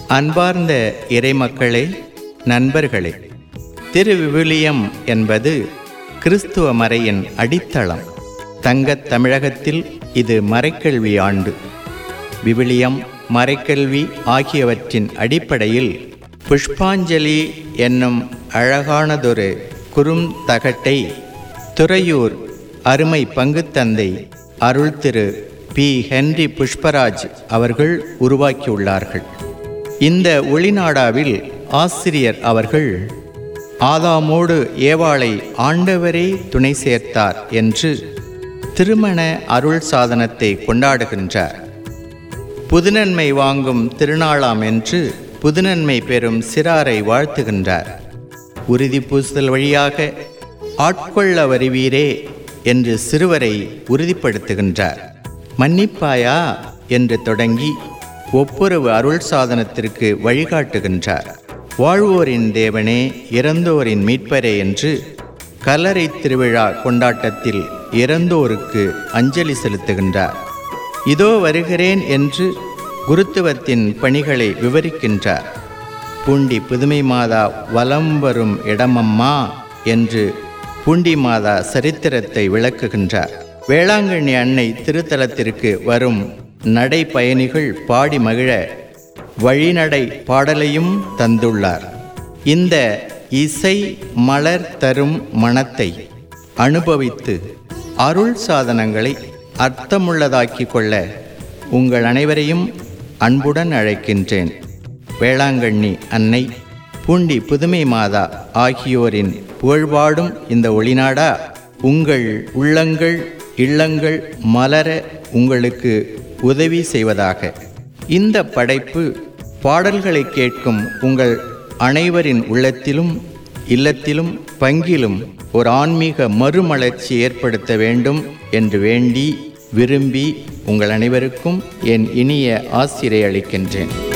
அன்பார்ந்த இறைமக்களே நண்பர்களே திருவிவிலியம் என்பது கிறிஸ்துவ மறையின் அடித்தளம் தங்கத் தமிழகத்தில் இது மறைக்கல்வி ஆண்டு விவிலியம் மறைக்கல்வி ஆகியவற்றின் அடிப்படையில் புஷ்பாஞ்சலி என்னும் அழகானதொரு குறுந்தகட்டை துறையூர் அருமை பங்குத்தந்தை அருள் திரு பி ஹென்றி புஷ்பராஜ் அவர்கள் உருவாக்கியுள்ளார்கள் இந்த ஒளிநாடாவில் ஆசிரியர் அவர்கள் ஆதாமோடு ஏவாளை ஆண்டவரே துணை சேர்த்தார் என்று திருமண அருள் சாதனத்தை கொண்டாடுகின்றார் புதுநன்மை வாங்கும் திருநாளாம் என்று புதுநன்மை பெறும் சிறாரை வாழ்த்துகின்றார் உறுதி பூசுதல் வழியாக ஆட்கொள்ள வருவீரே என்று சிறுவரை உறுதிப்படுத்துகின்றார் மன்னிப்பாயா என்று தொடங்கி ஒப்புரவு அருள் சாதனத்திற்கு வழிகாட்டுகின்றார் வாழ்வோரின் தேவனே இறந்தோரின் மீட்பரே என்று கல்லறை திருவிழா கொண்டாட்டத்தில் இறந்தோருக்கு அஞ்சலி செலுத்துகின்றார் இதோ வருகிறேன் என்று குருத்துவத்தின் பணிகளை விவரிக்கின்றார் பூண்டி புதுமை மாதா வலம் வரும் இடமம்மா என்று பூண்டி மாதா சரித்திரத்தை விளக்குகின்றார் வேளாங்கண்ணி அன்னை திருத்தலத்திற்கு வரும் நடை பயணிகள் பாடி மகிழ வழிநடை பாடலையும் தந்துள்ளார் இந்த இசை மலர் தரும் மனத்தை அனுபவித்து அருள் சாதனங்களை அர்த்தமுள்ளதாக்கிக் கொள்ள உங்கள் அனைவரையும் அன்புடன் அழைக்கின்றேன் வேளாங்கண்ணி அன்னை பூண்டி புதுமை மாதா ஆகியோரின் புகழ்பாடும் இந்த ஒளிநாடா உங்கள் உள்ளங்கள் இல்லங்கள் மலர உங்களுக்கு உதவி செய்வதாக இந்த படைப்பு பாடல்களை கேட்கும் உங்கள் அனைவரின் உள்ளத்திலும் இல்லத்திலும் பங்கிலும் ஒரு ஆன்மீக மறுமலர்ச்சி ஏற்படுத்த வேண்டும் என்று வேண்டி விரும்பி உங்கள் அனைவருக்கும் என் இனிய ஆசிரியை அளிக்கின்றேன்